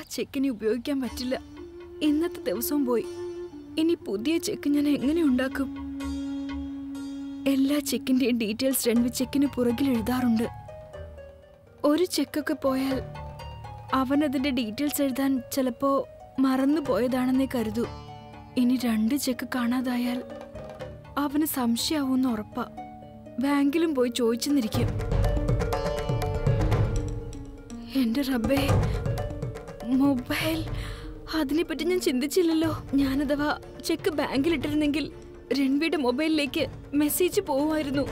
ചെക്കിനെ ഉപയോഗിക്കാൻ പറ്റില്ല ഇന്നത്തെ ദിവസവും പോയി ഇനി പുതിയ ചെക്ക് ഞാൻ എങ്ങനെ ഉണ്ടാക്കും എല്ലാ ചെക്കിന്റെയും ഡീറ്റെയിൽസ് രൺവി ചെക്കിന് പുറകിൽ എഴുതാറുണ്ട് ഒരു ചെക്കൊക്കെ പോയാൽ അവൻ അതിന്റെ ഡീറ്റെയിൽസ് എഴുതാൻ ചിലപ്പോ മറന്നു പോയതാണെന്നേ കരുതൂ ഇനി രണ്ട് ചെക്ക് കാണാതായാൽ അവന് സംശയാവൂന്ന് ഉറപ്പാ ബാങ്കിലും പോയി ചോദിച്ചെന്നിരിക്കും എന്റെ റബ്ബേ മൊബൈൽ അതിനെപ്പറ്റി ഞാൻ ചിന്തിച്ചില്ലല്ലോ ഞാനഥവാ ചെക്ക് ബാങ്കിൽ ഇട്ടിരുന്നെങ്കിൽ രൺവിയുടെ മൊബൈലിലേക്ക് മെസ്സേജ് പോവുമായിരുന്നു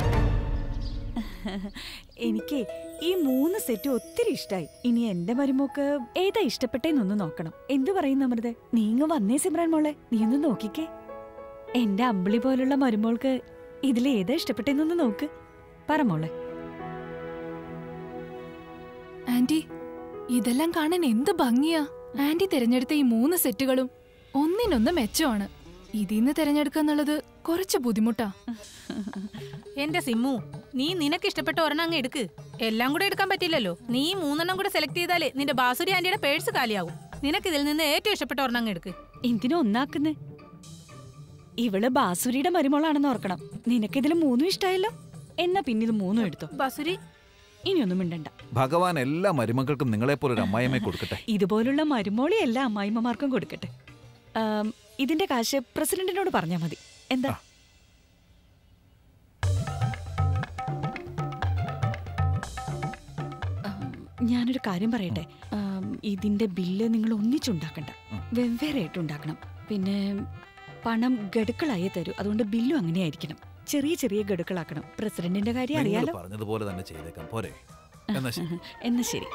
എനിക്ക് ഈ മൂന്ന് സെറ്റ് ഒത്തിരി ഇഷ്ടായി ഇനി എന്റെ മരുമോക്ക് ഏതാ ഇഷ്ടപ്പെട്ടേന്നൊന്ന് നോക്കണം എന്തു പറയുന്നു അമൃത നീങ്ങ വന്നേ സിമ്രാൻ മോളെ നീ ഒന്ന് നോക്കിക്കേ എന്റെ അമ്പിളി പോലുള്ള മരുമോൾക്ക് ഇതിൽ ഏതാ ഇഷ്ടപ്പെട്ടേന്നൊന്ന് നോക്ക് പറ മോളെ ആന്റി ഇതെല്ലാം കാണാൻ എന്ത് ഭംഗിയാ ആന്റി തിരഞ്ഞെടുത്ത ഈ മൂന്ന് സെറ്റുകളും ഒന്നിനൊന്ന് മെച്ചമാണ് ഇതിന്ന് തിരഞ്ഞെടുക്കുക എന്നുള്ളത് കുറച്ച് ബുദ്ധിമുട്ടാ എന്റെ സിമ്മു നീ നിനക്ക് ഇഷ്ടപ്പെട്ട ഒരെണ്ണം അങ്ങ് എടുക്ക് എല്ലാം കൂടെ എടുക്കാൻ പറ്റില്ലല്ലോ നീ ഈ മൂന്നെണ്ണം കൂടെ സെലക്ട് ചെയ്താലേ നിന്റെ ബാസുരി ആന്റിയുടെ പേഴ്സ് കാലിയാവും നിനക്ക് ഇതിൽ നിന്ന് ഏറ്റവും ഇഷ്ടപ്പെട്ട ഒരെണ്ണം അങ്ങ് എടുക്ക് എന്തിനാ ഒന്നാക്കുന്നേ ഇവള് ബാസുരിയുടെ മരുമോളാണെന്ന് ഓർക്കണം നിനക്കിതിൽ മൂന്നും ഇഷ്ടായല്ലോ എന്നാ പിന്നെ ഇത് മൂന്നും എടുത്തോ ബാസുരി ഇനിയൊന്നും മിണ്ടണ്ട ഭഗവാൻ എല്ലാ മരുമക്കൾക്കും നിങ്ങളെപ്പോലൊരു അമ്മായിയമ്മയെ കൊടുക്കട്ടെ ഇതുപോലുള്ള മരുമോളി എല്ലാ അമ്മായിമ്മമാർക്കും കൊടുക്കട്ടെ ആം, ഇതിന്റെ കാശ് പ്രസിഡന്റിനോട് പറഞ്ഞാ മതി എന്താ ആം, ഞാനൊരു കാര്യം പറയട്ടെ ആം, ഇതിന്റെ ബില്ല് നിങ്ങൾ ഒന്നിച്ചുണ്ടാക്കണ്ട വെവ്വേറെ ആയിട്ട് ഉണ്ടാക്കണം പിന്നെ പണം ഗഡുക്കളായേ തരൂ അതുകൊണ്ട് ബില്ലും അങ്ങനെ ആയിരിക്കണം ചെറിയ ചെറിയ ഗഡുക്കളാക്കണം പ്രസിഡന്റിന്റെ കാര്യം നിങ്ങൾ അറിയാലോ പറഞ്ഞതുപോലെ തന്നെ ചെയ്തേക്കാം പോരെ എന്നാ ശരി എന്നാ ശരി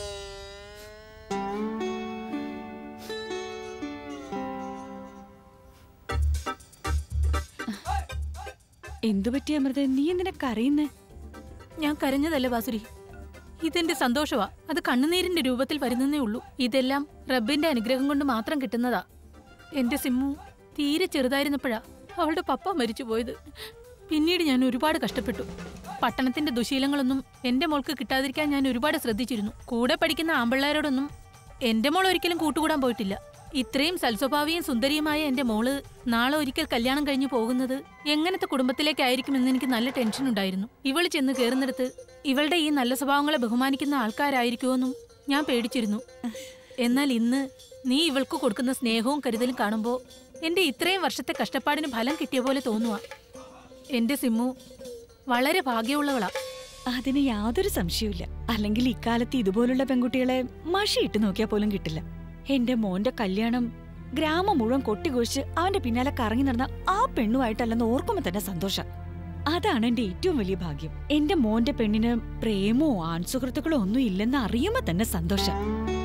എന്തു പറ്റി അമൃത നീ എന്തിനാ കരയുന്നേ ഞാൻ കരഞ്ഞതല്ല ബാസുരി ഇതെന്റെ സന്തോഷവാ അത് കണ്ണുനീരിന്റെ രൂപത്തിൽ വരുന്നേ ഉള്ളൂ ഇതെല്ലാം റബ്ബിന്റെ അനുഗ്രഹം കൊണ്ട് മാത്രം കിട്ടുന്നതാ എന്റെ സിമ്മു തീരെ ചെറുതായിരുന്നപ്പോഴാ അവളുടെ പപ്പ മരിച്ചു പോയത് പിന്നീട് ഞാൻ ഒരുപാട് കഷ്ടപ്പെട്ടു പട്ടണത്തിന്റെ ദുശീലങ്ങളൊന്നും എന്റെ മോൾക്ക് കിട്ടാതിരിക്കാൻ ഞാൻ ഒരുപാട് ശ്രദ്ധിച്ചിരുന്നു കൂടെ പഠിക്കുന്ന ആമ്പിള്ളേരോടൊന്നും എന്റെ മോൾ ഒരിക്കലും കൂട്ടുകൂടാൻ പോയിട്ടില്ല ഇത്രയും സൽസ്വഭാവിയും സുന്ദരിയുമായ എന്റെ മോള് നാളെ ഒരിക്കൽ കല്യാണം കഴിഞ്ഞു പോകുന്നത് എങ്ങനത്തെ കുടുംബത്തിലേക്കായിരിക്കുമെന്ന് എനിക്ക് നല്ല ടെൻഷൻ ഉണ്ടായിരുന്നു ഇവള് ചെന്ന് കയറുന്നിടത്ത് ഇവളുടെ ഈ നല്ല സ്വഭാവങ്ങളെ ബഹുമാനിക്കുന്ന ആൾക്കാരായിരിക്കുമെന്നും ഞാൻ പേടിച്ചിരുന്നു എന്നാൽ ഇന്ന് നീ ഇവൾക്ക് കൊടുക്കുന്ന സ്നേഹവും കരുതലും കാണുമ്പോ എന്റെ ഇത്രയും വർഷത്തെ കഷ്ടപ്പാടിന് ഫലം കിട്ടിയ പോലെ തോന്നുക എന്റെ സിമ്മു വളരെ ഭാഗ്യമുള്ളവളാ അതിന് യാതൊരു സംശയവുമില്ല അല്ലെങ്കിൽ ഇക്കാലത്ത് ഇതുപോലുള്ള പെൺകുട്ടികളെ മഷിയിട്ട് നോക്കിയാൽ പോലും കിട്ടില്ല എന്റെ മോന്റെ കല്യാണം ഗ്രാമം മുഴുവൻ കൊട്ടിഘോഷിച്ച് അവന്റെ പിന്നാലെ കറങ്ങി നടന്ന ആ പെണ്ണുമായിട്ടല്ലെന്ന് ഓർക്കുമ്പോ തന്നെ സന്തോഷം അതാണ് എന്റെ ഏറ്റവും വലിയ ഭാഗ്യം എന്റെ മോന്റെ പെണ്ണിന് പ്രേമോ ആൺസുഹൃത്തുക്കളോ ഒന്നും ഇല്ലെന്ന് അറിയുമ്പോ തന്നെ സന്തോഷം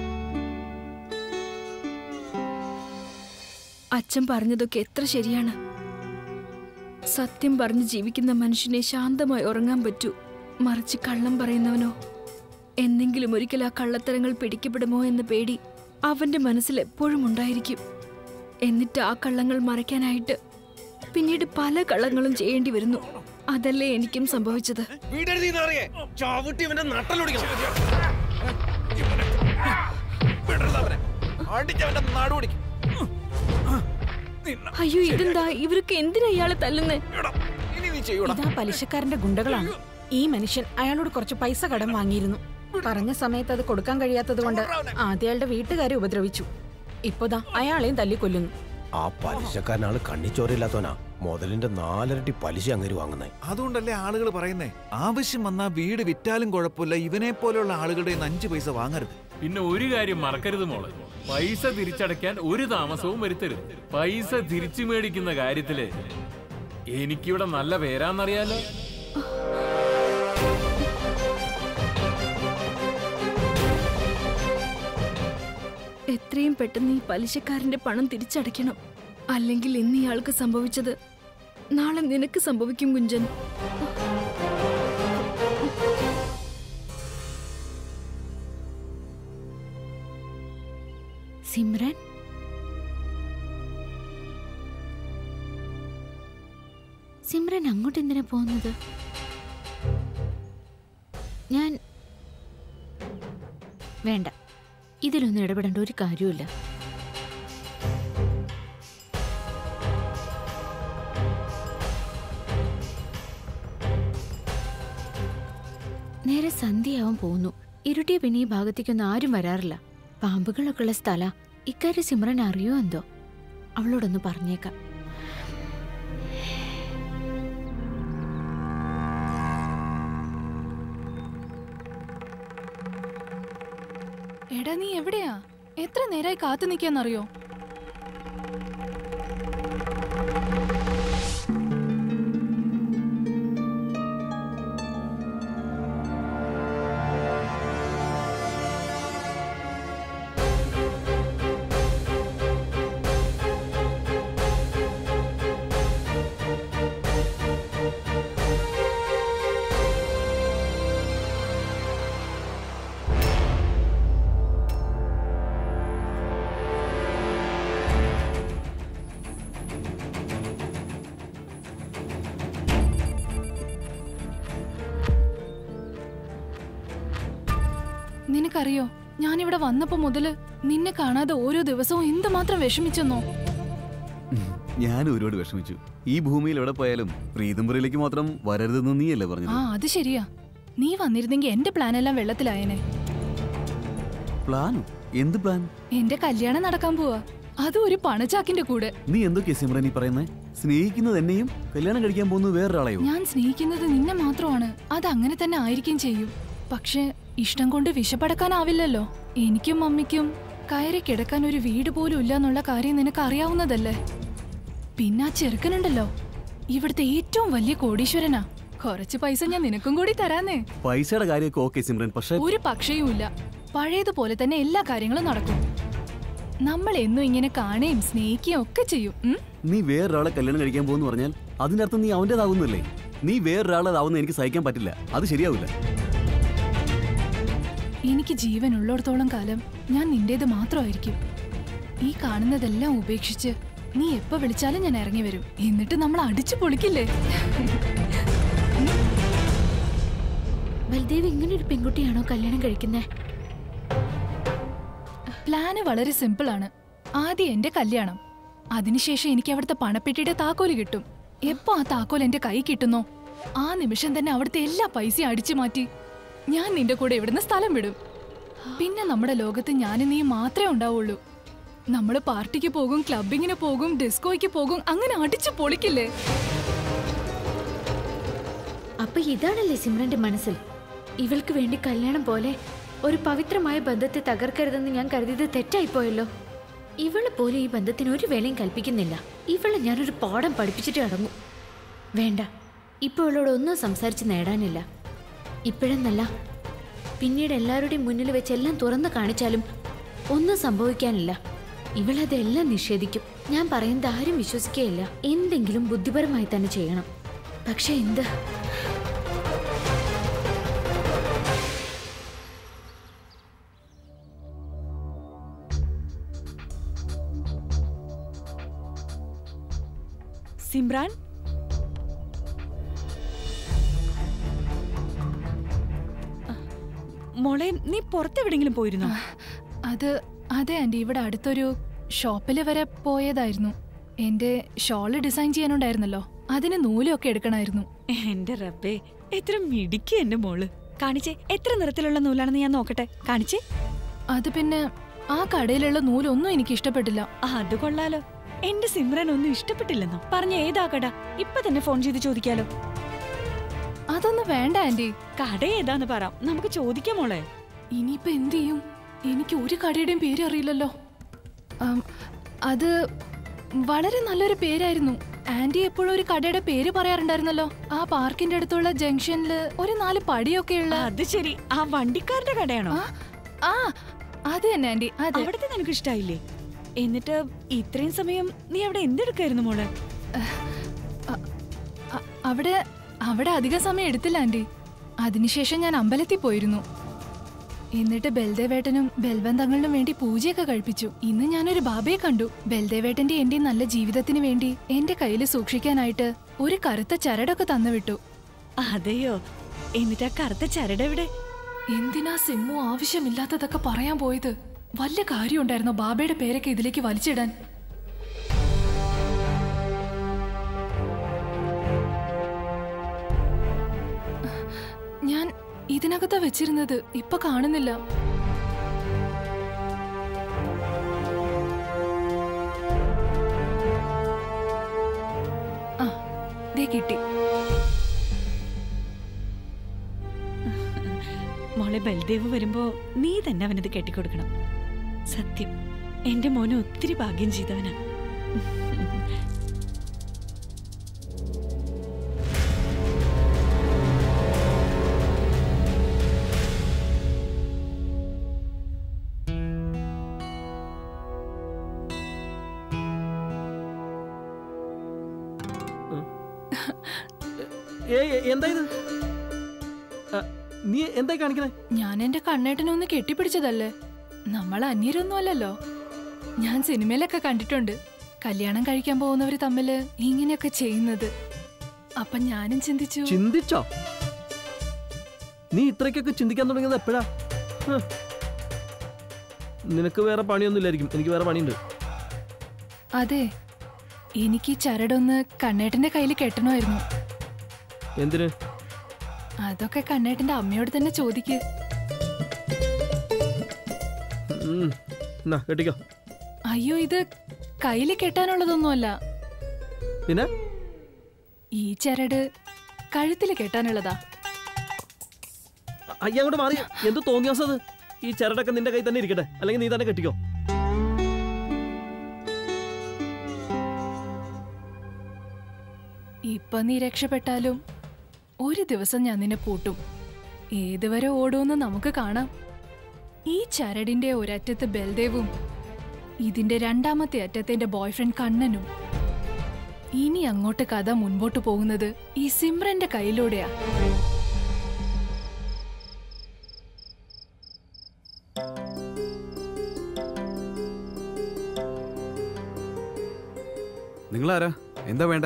അച്ഛൻ പറഞ്ഞതൊക്കെ എത്ര ശരിയാണ് സത്യം പറഞ്ഞ് ജീവിക്കുന്ന മനുഷ്യനെ ശാന്തമായി ഉറങ്ങാൻ പറ്റൂ മറിച്ച് കള്ളം പറയുന്നവനോ എന്നെങ്കിലും ഒരിക്കൽ ആ കള്ളത്തരങ്ങൾ പിടിക്കപ്പെടുമോ എന്ന പേടി അവന്റെ മനസ്സിൽ എപ്പോഴും ഉണ്ടായിരിക്കും എന്നിട്ട് ആ കള്ളങ്ങൾ മറയ്ക്കാനായിട്ട് പിന്നീട് പല കള്ളങ്ങളും ചെയ്യേണ്ടി വരുന്നു അതല്ലേ എനിക്കും സംഭവിച്ചത് വീടെഴുതിയെന്നറിയേ ചാവുട്ടി ഇവന്റെ നട്ടലൊടിക്കണം അടിച്ചവന്റെ നടുപിടിക്കും അയ്യോ ഇതെന്താ ഇവർക്ക് എന്തിനാ ഇയാളെ തല്ലുന്നേ ഇനി നീ ചെയ്യൂടാ ഇതാ പലിശക്കാരന്റെ ഗുണ്ടകളാണ് ഈ മനുഷ്യൻ അയാളോട് കുറച്ച് പൈസ കടം വാങ്ങിയിരുന്നു പറഞ്ഞ സമയത്ത് അത് കൊടുക്കാൻ കഴിയാത്തത് കൊണ്ട് ആദ്യം അയാളുടെ വീട്ടുകാരെ ഉപദ്രവിച്ചു ഇപ്പോതാ അയാളെയും തല്ലിക്കൊല്ലുന്നു ആ പലിശക്കാരനാള് കണ്ണിച്ചോരയില്ലാത്തവനാ മുതലിന്റെ നാലരട്ടി പലിശ അങ്ങേര് വാങ്ങുന്നേ അതുകൊണ്ടല്ലേ ആളുകൾ പറയുന്നേ ആവശ്യം വന്നാ വീട് വിറ്റാലും കുഴപ്പമില്ല ഇവനെ പോലെയുള്ള ആളുകളുടെ കയ്യിൽ നിന്ന് അഞ്ച് പൈസ വാങ്ങരുത് പിന്നെ ഒരു കാര്യം മറക്കരുത് മോളെ പൈസ തിരിച്ചടയ്ക്കാൻ ഒരു താമസവും വരുത്തരുത് പൈസ തിരിച്ചു മേടിക്കുന്ന കാര്യത്തില് എനിക്കിവിടെ നല്ല പേരാന്നറിയാലോ എത്രയും പെട്ടെന്ന് ഈ പലിശക്കാരന്റെ പണം തിരിച്ചടയ്ക്കണം അല്ലെങ്കിൽ ഇന്ന് ഇയാൾക്ക് സംഭവിച്ചത് നാളെ നിനക്ക് സംഭവിക്കും കുഞ്ചൻ സിമ്രൻ സിമ്രൻ അങ്ങോട്ട് എന്തിനാ പോകുന്നത് ഞാൻ വേണ്ട ഇതിലൊന്നും ഇടപെടേണ്ട ഒരു കാര്യമില്ല നേരെ സന്ധ്യയാവാൻ പോകുന്നു ഇരുട്ടിയ പിന്നെ ഈ ഭാഗത്തേക്കൊന്നും ആരും വരാറില്ല പാമ്പുകളൊക്കെ ഉള്ള സ്ഥല ഇക്കാര്യം സിമ്രൻ അറിയോ എന്തോ അവളോടൊന്ന് പറഞ്ഞേക്കാം എടാ നീ എവിടെയാ എത്ര നേരായി കാത്തു നിൽക്കാന്നറിയോ നിനക്കറിയോ ഞാനിവിടെ വന്നപ്പോ മുതല് നിന്നെ കാണാതെ ഓരോ ദിവസവും എന്തുമാത്രം വിഷമിച്ചെന്നോ ഞാൻ ഒരുപാട് വിഷമിച്ചു ഈ ഭൂമിയിൽ എവിടെ പോയാലും പ്രീതംപുരയിലേക്ക് മാത്രം വരരുതെന്ന് നീയല്ലേ ആ പറഞ്ഞത് അത് ശരിയാ നീ വന്നിരുന്നെങ്കിൽ എന്റെ പ്ലാൻ എല്ലാം വെള്ളത്തിലായേനെ പ്ലാനോ എന്ത് പ്ലാൻ എന്റെ കല്യാണം നടക്കാൻ പോവാ അതും ഒരു പണച്ചാക്കിന്റെ കൂടെ നീ എന്തൊക്കെയാ സിമ്രൻ ഈ പറയുന്നത് സ്നേഹിക്കുന്നത് എന്നെയും കല്യാണം കഴിക്കാൻ പോകുന്നത് വേറൊരാളെയോ ഞാൻ സ്നേഹിക്കുന്നത് നിന്നെ മാത്രമാണ് അത് അങ്ങനെ തന്നെ ആയിരിക്കും ചെയ്യും പക്ഷെ ഇഷ്ടം കൊണ്ട് വിശപ്പടക്കാനാവില്ലല്ലോ എനിക്കും മമ്മിക്കും കയറി കിടക്കാൻ ഒരു വീട് പോലും ഇല്ല എന്നുള്ള കാര്യം നിനക്ക് അറിയാവുന്നതല്ലേ പിന്നെ ആ ചെറുക്കനുണ്ടല്ലോ ഇവിടുത്തെ ഏറ്റവും വലിയ കോടീശ്വരനാ കുറച്ച് പൈസ ഞാൻ നിനക്കും കൂടി തരാന്നേ പൈസയുടെ കാര്യമൊക്കെ ഓക്കെ സിമ്രൻ പക്ഷെ ഒരു പക്ഷയും ഇല്ല പഴയതുപോലെ തന്നെ എല്ലാ കാര്യങ്ങളും നടക്കും നമ്മൾ എന്നും ഇങ്ങനെ കാണുകയും സ്നേഹിക്കുകയും ഒക്കെ ചെയ്യും ഉം? നീ വേറൊരാളെ കല്യാണം കഴിക്കാൻ പോകുന്നു പറഞ്ഞാൽ അതിന്റെ അർത്ഥം നീ അവന്റേതാവുന്നല്ലേ നീ വേറൊരാളേതാവുന്ന എനിക്ക് സഹിക്കാൻ പറ്റില്ല അത് ശരിയാവില്ല എനിക്ക് ജീവൻ ഉള്ളിടത്തോളം കാലം ഞാൻ നിന്റേത് മാത്രമായിരിക്കും ഈ കാണുന്നതെല്ലാം ഉപേക്ഷിച്ച് നീ എപ്പോ വിളിച്ചാലും ഞാൻ ഇറങ്ങി വരും എന്നിട്ട് നമ്മൾ അടിച്ചു പൊളിക്കില്ലേ ബൽദേവ് ഇങ്ങനെ ഒരു പെൺകുട്ടിയാണോ കല്യാണം കഴിക്കുന്നേ പ്ലാന് വളരെ സിമ്പിൾ ആണ് ആദ്യം എന്റെ കല്യാണം അതിനുശേഷം എനിക്ക് അവിടുത്തെ പണപ്പെട്ടിയുടെ താക്കോല് കിട്ടും എപ്പോ ആ താക്കോൽ എന്റെ കൈ കിട്ടുന്നോ ആ നിമിഷം തന്നെ അവിടുത്തെ എല്ലാ പൈസയും അടിച്ചു മാറ്റി ഞാൻ നിന്റെ കൂടെ ഇവിടുന്ന് സ്ഥലം വിടും പിന്നെ നമ്മുടെ ലോകത്ത് ഞാനും നീ മാത്രമേ ഉണ്ടാവുള്ളൂ നമ്മൾ പാർട്ടിക്ക് പോകും ക്ലബിങ്ങിന് പോകും ഡിസ്കോയ്ക്ക് പോകും അങ്ങനെ അടിച്ചു പൊളിക്കില്ലേ അപ്പൊ ഇതാണല്ലേ സിമ്രന്റെ മനസ്സിൽ ഇവൾക്ക് വേണ്ടി കല്യാണം പോലെ ഒരു പവിത്രമായ ബന്ധത്തെ തകർക്കരുതെന്ന് ഞാൻ കരുതിയത് തെറ്റായിപ്പോയല്ലോ ഇവള് പോലും ഈ ബന്ധത്തിന് ഒരു വേലയും കൽപ്പിക്കുന്നില്ല ഇവളെ ഞാനൊരു പാഠം പഠിപ്പിച്ചിട്ട് അടങ്ങും വേണ്ട ഇപ്പോൾ ഇവളോട് ഒന്നും സംസാരിച്ച് നേടാനില്ല ഇപ്പോഴെന്നല്ല പിന്നീട് എല്ലാവരുടെയും മുന്നിൽ വെച്ച് എല്ലാം തുറന്നു കാണിച്ചാലും ഒന്നും സംഭവിക്കാനില്ല ഇവളതെല്ലാം നിഷേധിക്കും ഞാൻ പറയുന്നത് ആരും വിശ്വസിക്കുകയില്ല എന്തെങ്കിലും ബുദ്ധിപരമായി തന്നെ ചെയ്യണം പക്ഷെ എന്ത് സിമ്രാൻ മോളെ നീ പുറത്തെവിടെങ്കിലും പോയിരുന്നോ അത് അതെ ആന്റി ഇവിടെ അടുത്തൊരു ഷോപ്പിൽ വരെ പോയതായിരുന്നു എന്റെ ഷോള് ഡിസൈൻ ചെയ്യാനുണ്ടായിരുന്നല്ലോ അതിന് നൂലൊക്കെ എടുക്കണമായിരുന്നു എന്റെ റബ്ബേ എത്ര മിടിക്കുക എന്റെ മോള് കാണിച്ചേ എത്ര നിറത്തിലുള്ള നൂലാണെന്ന് ഞാൻ നോക്കട്ടെ കാണിച്ചേ അത് പിന്നെ ആ കടയിലുള്ള നൂലൊന്നും എനിക്ക് ഇഷ്ടപ്പെട്ടില്ല അത് കൊള്ളാലോ എന്റെ സിമ്രൻ ഒന്നും ഇഷ്ടപ്പെട്ടില്ലെന്നോ പറഞ്ഞ ഏതാ കട ഇപ്പൊ തന്നെ ഫോൺ ചെയ്ത് ചോദിക്കാലോ അതൊന്നും വേണ്ട ആന്റി കട ഏതാന്ന് പറ നമുക്ക് ചോദിക്കാം മോളെ ഇനിയിപ്പോ എന്ത് ചെയ്യും എനിക്ക് ഒരു കടയുടെയും പേര് അറിയില്ലല്ലോ ആം, അത് വളരെ നല്ലൊരു പേരായിരുന്നു ആന്റി എപ്പോഴും ഒരു കടയുടെ പേര് പറയാറുണ്ടായിരുന്നല്ലോ ആ പാർക്കിന്റെ അടുത്തുള്ള ജംഗ്ഷനിൽ ഒരു നാല് പടിയൊക്കെയുള്ള അത് ശരി ആ വണ്ടിക്കാരുടെ കടയാണോ ആ, ആ അത് തന്നെ ആന്റി അതെ അവിടുത്തെ നിനക്ക് ഇഷ്ടായില്ലേ എന്നിട്ട് ഇത്രയും സമയം നീ അവിടെ എന്തെടുക്കായിരുന്നു മോളെ അ- അവിടെ അവിടെ അധിക സമയം എടുത്തില്ല ആന്റി അതിനുശേഷം ഞാൻ അമ്പലത്തിൽ പോയിരുന്നു എന്നിട്ട് ബൽദേവേട്ടനും ബൽബന്ധങ്ങളിനും വേണ്ടി പൂജയൊക്കെ കഴിപ്പിച്ചു ഇന്ന് ഞാനൊരു ബാബയെ കണ്ടു ബൽദേവേട്ടന്റെ എന്റെ നല്ല ജീവിതത്തിന് വേണ്ടി എന്റെ കയ്യിൽ സൂക്ഷിക്കാനായിട്ട് ഒരു കറുത്ത ചരടൊക്കെ തന്നുവിട്ടു അതെയോ എന്നിട്ട് ആ കറുത്ത ചരട് എവിടെ എന്തിനാ സിമ്മു ആവശ്യമില്ലാത്തതൊക്കെ പറയാൻ പോയത് വല്ല കാര്യം ഉണ്ടായിരുന്നോ ബാബയുടെ പേരൊക്കെ ഇതിലേക്ക് വലിച്ചിടാൻ ഞാൻ ഇതിനകത്താ വെച്ചിരുന്നത് ഇപ്പൊ കാണുന്നില്ല ആ ദേ കിട്ടി മോളെ ബൽദേവ് വരുമ്പോ നീ തന്നെ അവനത് കെട്ടിക്കൊടുക്കണം സത്യം എന്റെ മോനെ ഒത്തിരി ഭാഗ്യം ചെയ്തവനാ എന്താ ഇത് ആ, നീ എന്തായി കാണിക്കണേ ഞാൻ എന്റെ കണ്ണേട്ടനെ ഒന്ന് കെട്ടിപ്പിടിച്ചതല്ലേ നമ്മൾ അന്യരൊന്നും അല്ലല്ലോ ഞാൻ സിനിമയിലൊക്കെ കണ്ടിട്ടുണ്ട് കല്യാണം കഴിക്കാൻ പോകുന്നവര് തമ്മില് ഇങ്ങനെയൊക്കെ ചെയ്യുന്നത് അപ്പൊ ഞാനും ചിന്തിച്ചു ചിന്തിച്ചോ നീ ഇത്രയ്ക്കൊക്കെ ചിന്തിക്കാൻ തുടങ്ങിയത് എപ്പോഴാ ഹ്. നിനക്ക് വേറെ പണിയൊന്നുമില്ലായിരിക്കും എനിക്ക് വേറെ പണിയുണ്ട് അതെ എനിക്ക് ഈ ചരടൊന്ന് കണ്ണേട്ടന്റെ കയ്യിൽ കെട്ടണമായിരുന്നു എന്തിന് അതൊക്കെ കണ്ണേട്ടന്റെ അമ്മയോട് തന്നെ ചോദിക്ക് ഉം. എന്നാ കെട്ടിക്കോ അയ്യോ ഇത് കയ്യിൽ കെട്ടാനുള്ളതൊന്നുമല്ല പിന്നെ ഈ ചരട് കഴുത്തിൽ കെട്ടാനുള്ളതാ അയ്യ അങ്ങോട്ട് മാറി എന്ത് തോന്നിയാസം അത് ഈ ചരടൊക്കെ നിന്റെ കൈ തന്നെ ഇരിക്കട്ടെ അല്ലെങ്കിൽ നീ തന്നെ കെട്ടിക്കോ ഇപ്പൊ നീ രക്ഷപ്പെട്ടാലും ഒരു ദിവസം ഞാൻ നിന്നെ പൂട്ടും ഏതുവരെ ഓടുമെന്ന് നമുക്ക് കാണാം ഈ ചരടിന്റെ ഒരറ്റത്ത് ബൽദേവും ഇതിന്റെ രണ്ടാമത്തെ അറ്റത്തെ എന്റെ ബോയ്ഫ്രണ്ട് കണ്ണനും ഇനി അങ്ങോട്ട് കഥ മുൻപോട്ട് പോകുന്നത് ഈ സിമ്രന്റെ കയ്യിലൂടെയാ നിങ്ങളാരാ എന്താ വേണ്ടേ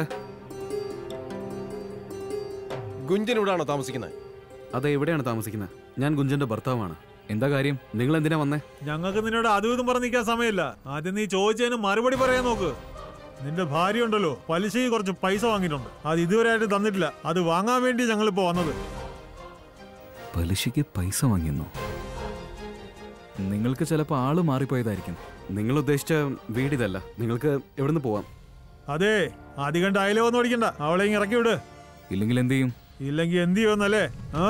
ഗുഞ്ചൻ ഇവിടാണോ താമസിക്കുന്നത് അതെ എവിടെയാണ് താമസിക്കുന്നത് ഞാൻ ഗുഞ്ചന്റെ ഭർത്താവാണ് എന്താ കാര്യം നിങ്ങൾ എന്തിനാ വന്നേ ഞങ്ങൾക്ക് നിന്നോട് അതും ഇതും പറഞ്ഞ് നിൽക്കാൻ സമയമില്ല ആദ്യം നീ ചോദിച്ചതിന് മറുപടി പറയാൻ നോക്ക് നിന്റെ ഭാര്യ ഉണ്ടല്ലോ പലിശയ്ക്ക് കുറച്ച് പൈസ വാങ്ങിയിട്ടുണ്ട് അത് ഇതുവരെയായിട്ട് തന്നിട്ടില്ല അത് വാങ്ങാൻ വേണ്ടി ഞങ്ങളിപ്പോ വന്നത് പലിശയ്ക്ക് പൈസ വാങ്ങിയെന്നോ നിങ്ങൾക്ക് ചിലപ്പോൾ ആള് മാറിപ്പോയതായിരിക്കും നിങ്ങൾ ഉദ്ദേശിച്ച വീട് ഇതല്ല നിങ്ങൾക്ക് എവിടുന്ന് പോവാം അതെ അധികം ഡയലോഗ് ഒന്നും അടിക്കണ്ട അവളെ ഇങ്ങ് ഇറക്കി വിട് ഇല്ലെങ്കിൽ എന്ത് ചെയ്യും ഇല്ലെങ്കിൽ എന്ത് ചെയ്യുമെന്നല്ലേ ആ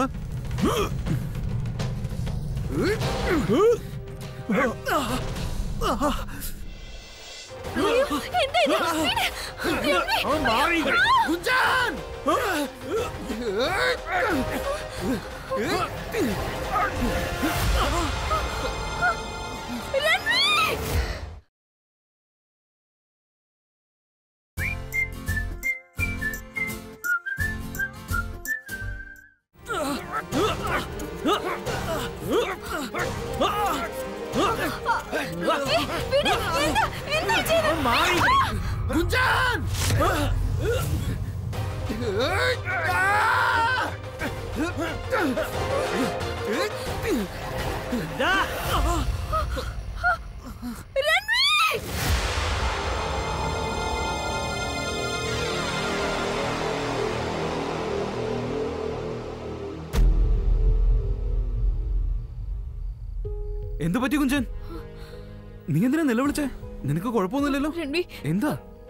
എന്തു പറ്റി കുഞ്ചൻ നീ എന്തിനാ നിലവിളിച്ചേ നിനക്ക് കുഴപ്പമൊന്നുമില്ലല്ലോ രൺവി എന്താ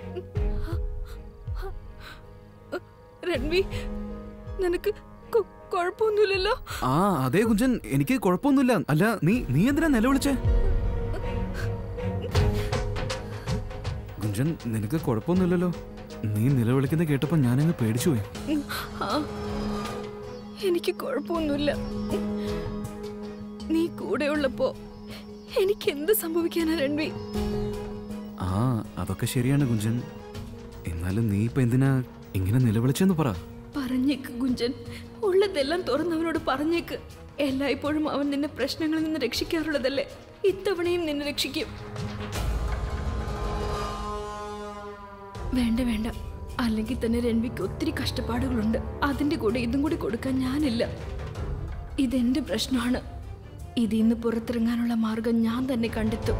രൺവി നിനക്ക് കൊ- കുഴപ്പമൊന്നുമില്ലല്ലോ ആ അതെ കുഞ്ചൻ എനിക്ക് കുഴപ്പമൊന്നുമില്ല അല്ല നീ നീ എന്തിനാ നിലവിളിച്ചേ കുഞ്ചൻ നിനക്ക് കുഴപ്പമൊന്നുമില്ലല്ലോ നീ നിലവിളിക്കുന്ന കേട്ടപ്പോ ഞാനങ്ങ് പേടിച്ചു പോയി ആ, എനിക്ക് കുഴപ്പമൊന്നുമില്ല നീ കൂടെ ഉള്ളപ്പോ എനിക്ക് എന്ത് സംഭവിക്കാനാ രൺവി ആ അതൊക്കെ ശരിയാണ് കുഞ്ചൻ എന്നാലും നീ ഇപ്പൊ എന്തിനാ ഇങ്ങനെ നിലവിളിച്ചെന്ന് പറ പറഞ്ഞേക്ക് ഗുഞ്ചൻ ഉള്ളതെല്ലാം തുറന്നവനോട് പറഞ്ഞേക്ക് എല്ലായ്പ്പോഴും അവൻ നിന്നെ പ്രശ്നങ്ങളിൽ നിന്ന് രക്ഷിക്കാറുള്ളതല്ലേ ഇത്തവണയും നിന്നെ രക്ഷിക്കും വേണ്ട വേണ്ട അല്ലെങ്കിൽ തന്നെ രൺവിക്ക് ഒത്തിരി കഷ്ടപ്പാടുകളുണ്ട് അതിന്റെ കൂടെ ഇതും കൂടി കൊടുക്കാൻ ഞാനില്ല ഇതെന്റെ പ്രശ്നമാണ് ഇതിൽ നിന്ന് പുറത്തിറങ്ങാനുള്ള മാർഗം ഞാൻ തന്നെ കണ്ടെത്തും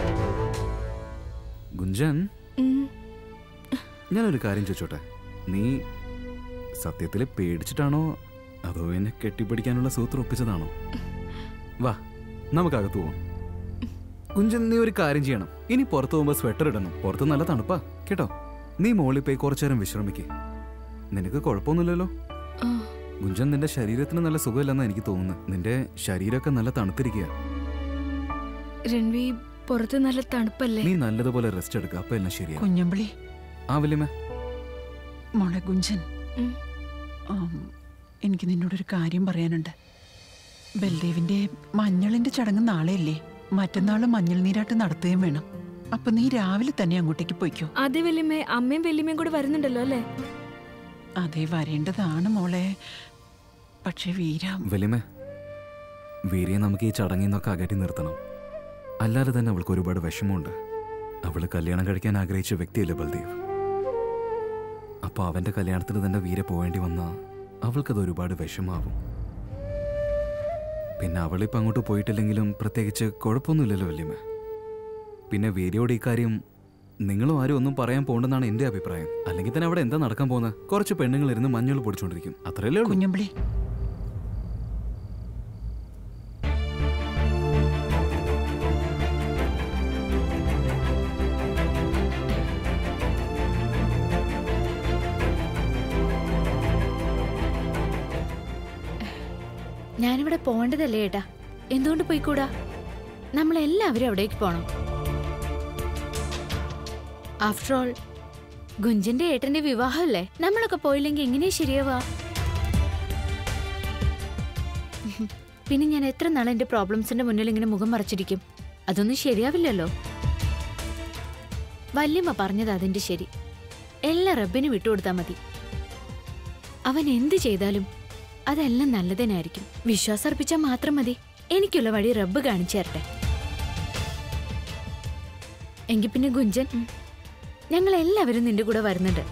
ഗുഞ്ചൻ ഉം. ഞാനൊരു കാര്യം ചോദിച്ചോട്ടെ നീ സത്യത്തിൽ പേടിച്ചിട്ടാണോ അതോ എന്നെ കെട്ടിപ്പിടിക്കാനുള്ള സൂത്രം ഒപ്പിച്ചതാണോ വാ നമുക്കകത്ത് പോവാം കുഞ്ചൻ നീ ഒരു കാര്യം ചെയ്യണം ഇനി പുറത്തു പോകുമ്പോൾ സ്വെറ്റർ ഇടണം പുറത്ത് നല്ല തണുപ്പാ കേട്ടോ നീ മോളിൽ പോയി കുറച്ചു നേരം വിശ്രമിക്കേ നിനക്ക് കുഴപ്പമൊന്നുമില്ലല്ലോ ആ. ഗുഞ്ചൻ നിന്റെ ശരീരത്തിന് നല്ല സുഖമില്ലെന്നാ എനിക്ക് തോന്നുന്നത് നിന്റെ ശരീരമൊക്കെ നല്ല തണുത്തിരിക്കുക രൺവി പുറത്ത് നല്ല തണുപ്പല്ലേ നീ നല്ലതുപോലെ റെസ്റ്റ് എടുക്കുക അപ്പൊ എല്ലാം ശരിയാ കുഞ്ഞമ്പിളി ആ വല്യമ്മ മോളെ ഗുഞ്ചൻ ഉം. ആം, എനിക്ക് നിന്നോടൊരു കാര്യം പറയാനുണ്ട് ബൽദേവിന്റെ മഞ്ഞളിന്റെ ചടങ്ങ് നാളെയല്ലേ മറ്റന്നാള് മഞ്ഞൾ നീരാട്ട് നടത്തുകയും വേണം അപ്പൊ നീ രാവിലെ തന്നെ അങ്ങോട്ടേക്ക് പോയിക്കോ അതേ വല്യമ്മേ അമ്മയും വല്യമ്മയും കൂടെ വരുന്നുണ്ടല്ലോ അല്ലേ അതെ വരേണ്ടതാണ് മോളെ പക്ഷെ വീര വലിയമേ വീരിയെ നമുക്ക് ഈ ചടങ്ങിൽ നിന്നൊക്കെ അകറ്റി നിർത്തണം അല്ലാതെ തന്നെ അവൾക്ക് ഒരുപാട് വിഷമമുണ്ട് അവള് കല്യാണം കഴിക്കാൻ ആഗ്രഹിച്ച വ്യക്തിയല്ലേ ബൽദേവ് അപ്പൊ അവന്റെ കല്യാണത്തിന് തന്നെ വീര പോവേണ്ടി വന്നാ അവൾക്കത് ഒരുപാട് വിഷമാവും പിന്നെ അവളിപ്പോ അങ്ങോട്ട് പോയിട്ടില്ലെങ്കിലും പ്രത്യേകിച്ച് കുഴപ്പമൊന്നുമില്ലല്ലോ വല്യമ്മ പിന്നെ വീരയോട് ഈ കാര്യം നിങ്ങളും ആരും ഒന്നും പറയാൻ പോണ്ടെന്നാണ് എന്റെ അഭിപ്രായം അല്ലെങ്കിൽ തന്നെ അവിടെ എന്താ നടക്കാൻ പോകുന്നത് കുറച്ച് പെണ്ണുങ്ങൾ ഇരുന്ന് മഞ്ഞൾ പൊടിച്ചോണ്ടിരിക്കും അത്രയല്ലേ ഉള്ളൂ കുഞ്ഞമ്പിളി ഞാനിവിടെ പോകേണ്ടതല്ലേ ഏട്ടാ എന്തുകൊണ്ട് പോയിക്കൂടാ നമ്മളെല്ലാവരും അവിടേക്ക് പോണം ആഫ്റ്റർ ഓൾ ഗുഞ്ചന്റെ ഏട്ടന്റെ വിവാഹമല്ലേ നമ്മളൊക്കെ പോയില്ലെങ്കിൽ എങ്ങനെയാ ശരിയാവാ പിന്നെ ഞാൻ എത്ര നാൾ എന്റെ പ്രോബ്ലംസിന്റെ മുന്നിൽ ഇങ്ങനെ മുഖം മറച്ചിരിക്കും അതൊന്നും ശരിയാവില്ലല്ലോ വല്യമ്മ പറഞ്ഞത് അതിന്റെ ശരി എല്ലാം റബ്ബിന് വിട്ടുകൊടുത്താൽ മതി അവൻ എന്ത് ചെയ്താലും അതെല്ലാം നല്ലതിനായിരിക്കും വിശ്വാസം അർപ്പിച്ചാൽ മാത്രം മതി എനിക്കുള്ള വഴി റബ്ബ് കാണിച്ചു തരട്ടെ എങ്കിൽ പിന്നെ ഗുഞ്ചൻ ഞങ്ങൾ എല്ലാവരും നിന്റെ കൂടെ വരുന്നുണ്ട്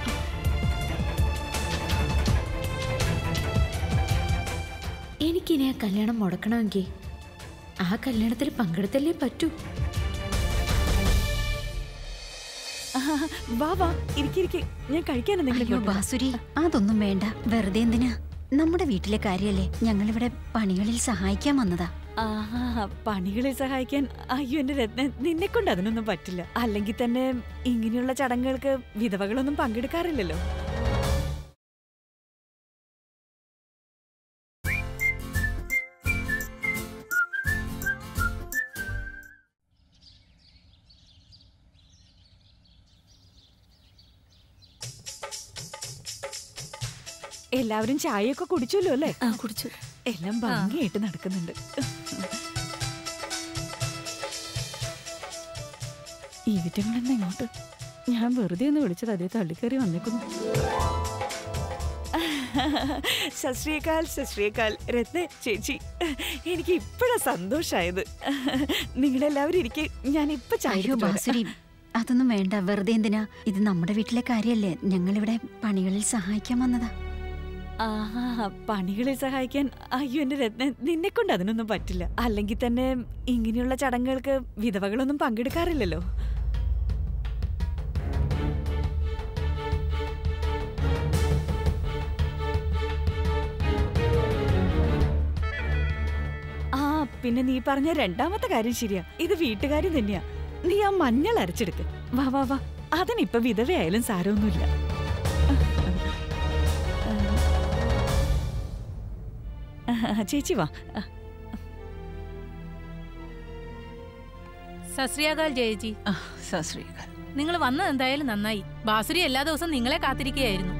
എനിക്കിനി ആ കല്യാണം മുടക്കണമെങ്കിൽ ആ കല്യാണത്തിൽ പങ്കെടുത്തല്ലേ പറ്റൂ വാ വാ ഇരിക്കിരിക്കെ ഞാൻ കഴിക്കാൻ എന്തെങ്കിലും അയ്യോ കൊണ്ടുവരാം. ബാസുരി അതൊന്നും വേണ്ട വെറുതെ എന്തിനാ നമ്മുടെ വീട്ടിലെ കാര്യല്ലേ ഞങ്ങളിവിടെ പണികളിൽ സഹായിക്കാൻ വന്നതാ ആഹാ പണികളെ സഹായിക്കാൻ അയ്യോ എന്റെ രത്ന നിന്നെ കൊണ്ട് അതിനൊന്നും പറ്റില്ല അല്ലെങ്കിൽ തന്നെ ഇങ്ങനെയുള്ള ചടങ്ങുകൾക്ക് വിധവകളൊന്നും പങ്കെടുക്കാറില്ലല്ലോ എല്ലാവരും ചായയൊക്കെ കുടിച്ചല്ലോ അല്ലേ കുടിച്ചു എല്ലാം ഭംഗിയായിട്ട് നടക്കുന്നുണ്ട് ഈ വിറ്റങ്ങളെന്നാ ഇങ്ങോട്ട് ഞാൻ വെറുതെ ഒന്ന് വിളിച്ചത് അതേ തള്ളിക്കറി വന്നേക്കുന്നു ശശ്രീകാൽ ശശ്രീകാൽ രത്ന ചേച്ചി എനിക്ക് ഇപ്പോഴാ സന്തോഷായത് നിങ്ങളെല്ലാവരും ഇരിക്കെ ഞാൻ ഇപ്പൊ ചായ അയ്യോ എടുത്തിട്ട് വരാം. ബാസുരി അതൊന്നും വേണ്ട വെറുതെ എന്തിനാ ഇത് നമ്മുടെ വീട്ടിലെ കാര്യല്ലേ ഞങ്ങളിവിടെ പണികളിൽ സഹായിക്കാൻ വന്നതാ ആഹാ പണികളെ സഹായിക്കാൻ അയ്യോ എന്റെ രത്ന നിന്നെ കൊണ്ട് അതിനൊന്നും പറ്റില്ല അല്ലെങ്കിൽ തന്നെ ഇങ്ങനെയുള്ള ചടങ്ങുകൾക്ക് വിധവകളൊന്നും പങ്കെടുക്കാറില്ലല്ലോ ആ പിന്നെ നീ പറഞ്ഞ രണ്ടാമത്തെ കാര്യം ശരിയാ ഇത് വീട്ടുകാരും തന്നെയാ നീ ആ മഞ്ഞൾ അരച്ചെടുക്ക് വാ വാ വാ അതിനിപ്പൊ വിധവയായാലും സാരമൊന്നുമില്ല ആ, ചേച്ചി വാ ആ, സശ്രീകാൽ ജയജി സശ്രീകാൽ നിങ്ങൾ വന്നത് എന്തായാലും നന്നായി ബാസുരി എല്ലാ ദിവസവും നിങ്ങളെ കാത്തിരിക്കുകയായിരുന്നു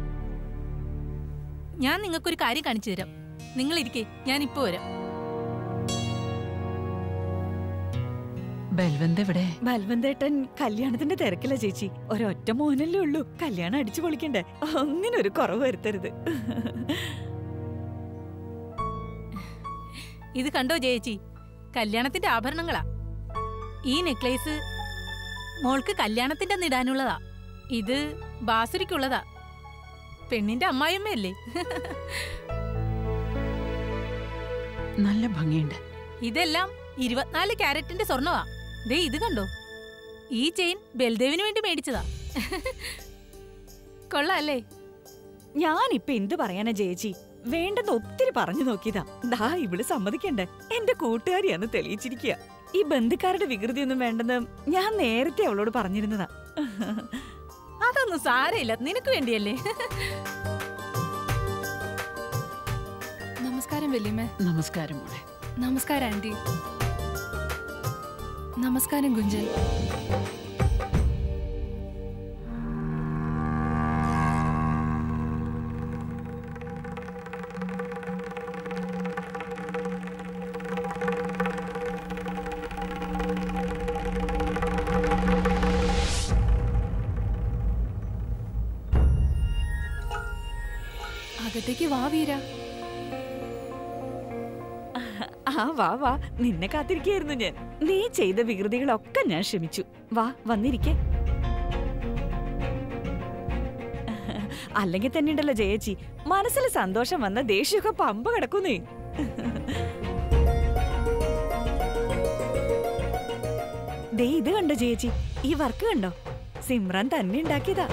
ഞാൻ നിങ്ങൾക്കൊരു കാര്യം കാണിച്ചു തരാം നിങ്ങൾ ഇരിക്കേ ഞാൻ ഇപ്പൊ വരാം ബൽവന്ത് എവിടെ ബൽവന്തേട്ടൻ കല്യാണത്തിന്റെ തിരക്കില്ല ചേച്ചി ഒരൊറ്റ മോനല്ലേ ഉള്ളൂ കല്യാണം അടിച്ചു പൊളിക്കണ്ടേ അങ്ങനെ ഒരു കുറവ് വരുത്തരുത് ഇത് കണ്ടോ ജയച്ചി കല്യാണത്തിന്റെ ആഭരണങ്ങളാ ഈ നെക്ലേസ് മോൾക്ക് കല്യാണത്തിന്റെ നിടാനുള്ളതാ ഇത് ബാസുരിക്കുള്ളതാ പെണ്ണിന്റെ അമ്മായിയമ്മയല്ലേ നല്ല ഭംഗിയുണ്ട് ഇതെല്ലാം ഇരുപത്തിനാല് ക്യാരറ്റിന്റെ സ്വർണമാ ദേ ഇത് കണ്ടോ ഈ ചെയിൻ ബൽദേവിന് വേണ്ടി മേടിച്ചതാ കൊള്ളാല്ലേ ഞാനിപ്പൊ എന്ത് പറയാനാ ചേച്ചി വേണ്ടെന്ന് ഒത്തിരി പറഞ്ഞു നോക്കിയതാ ദാ ഇവിടെ സമ്മതിക്കണ്ടേ എന്റെ കൂട്ടുകാരിയാന്ന് തെളിയിച്ചിരിക്കുക ഈ ബന്ധുക്കാരുടെ വികൃതിയൊന്നും വേണ്ടെന്ന് ഞാൻ നേരത്തെ അവളോട് പറഞ്ഞിരുന്നതാ അതൊന്നും സാരമില്ല നിനക്ക് വേണ്ടിയല്ലേ നമസ്കാരം വല്യമ്മേ നമസ്കാരം മോളെ നമസ്കാരം ആന്റി നമസ്കാരം കുഞ്ചൻ അകത്തേക്ക് വാ വീര ആ വാ വാ നിന്നെ കാത്തിരിക്കായിരുന്നു ഞാൻ നീ ചെയ്ത വികൃതികളൊക്കെ ഞാൻ ക്ഷമിച്ചു വാ വന്നിരിക്കെ അല്ലെങ്കിൽ തന്നെ ഉണ്ടല്ലോ ജയച്ചി മനസ്സിൽ സന്തോഷം വന്ന ദേഷ്യമൊക്കെ പമ്പ കിടക്കുന്നേ ദേ ഇത് കണ്ടോ ചേച്ചി ഈ വർക്ക് കണ്ടോ സിമ്രാൻ തന്നെ ഉണ്ടാക്കിയതാ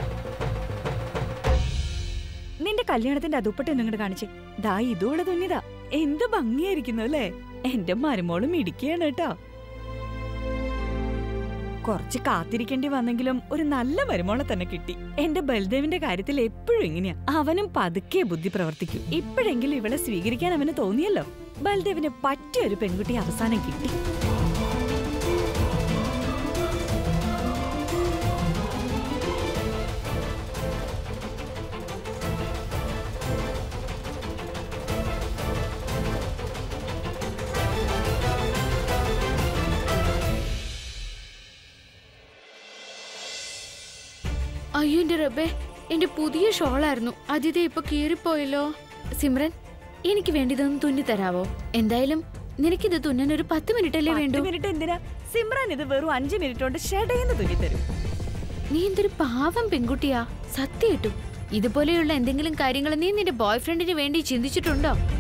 നിന്റെ കല്യാണത്തിന്റെ അതുപ്പട്ടെ നിങ്ങോട്ട് കാണിച്ചേ ദാ ഇതുകൂടെ തുന്നിയതാ എന്ത് ഭംഗിയായിരിക്കുന്നു അല്ലേ എന്റെ മരുമോളും ഇടിക്കുകയാണ് കേട്ടോ കുറച്ച് കാത്തിരിക്കേണ്ടി വന്നെങ്കിലും ഒരു നല്ല മരുമോളെ തന്നെ കിട്ടി എന്റെ ബൽദേവിന്റെ കാര്യത്തിൽ എപ്പോഴും ഇങ്ങനെയാ അവനും പതുക്കെ ബുദ്ധി പ്രവർത്തിക്കും ഇപ്പോഴെങ്കിലും ഇവളെ സ്വീകരിക്കാൻ അവന് തോന്നിയല്ലോ ബൽദേവിന് പറ്റിയ ഒരു പെൺകുട്ടി അവസാനം കിട്ടി അയ്യോ എന്റെ റബ്ബേ എന്റെ പുതിയ ഷോളായിരുന്നു അതിഥി ഇപ്പൊ കീറിപ്പോയല്ലോ സിമ്രൻ എനിക്ക് വേണ്ടിയതൊന്ന് തുന്നി തരാവോ എന്തായാലും നിനക്കിത് തുന്നാൻ ഒരു പത്ത് മിനിറ്റ് അല്ലേ വേണ്ടു മിനിറ്റ് എന്തിനാ സിമ്രാൻ ഇത് വെറും അഞ്ചു മിനിറ്റ് കൊണ്ട് ഷെടയെന്ന് തുന്നിത്തരും നീ എന്തൊരു പാവം പെൺകുട്ടിയാ സത്യമായിട്ടും ഇതുപോലെയുള്ള എന്തെങ്കിലും കാര്യങ്ങൾ നീ നിന്റെ ബോയ് ഫ്രണ്ടിന് വേണ്ടി ചിന്തിച്ചിട്ടുണ്ടോ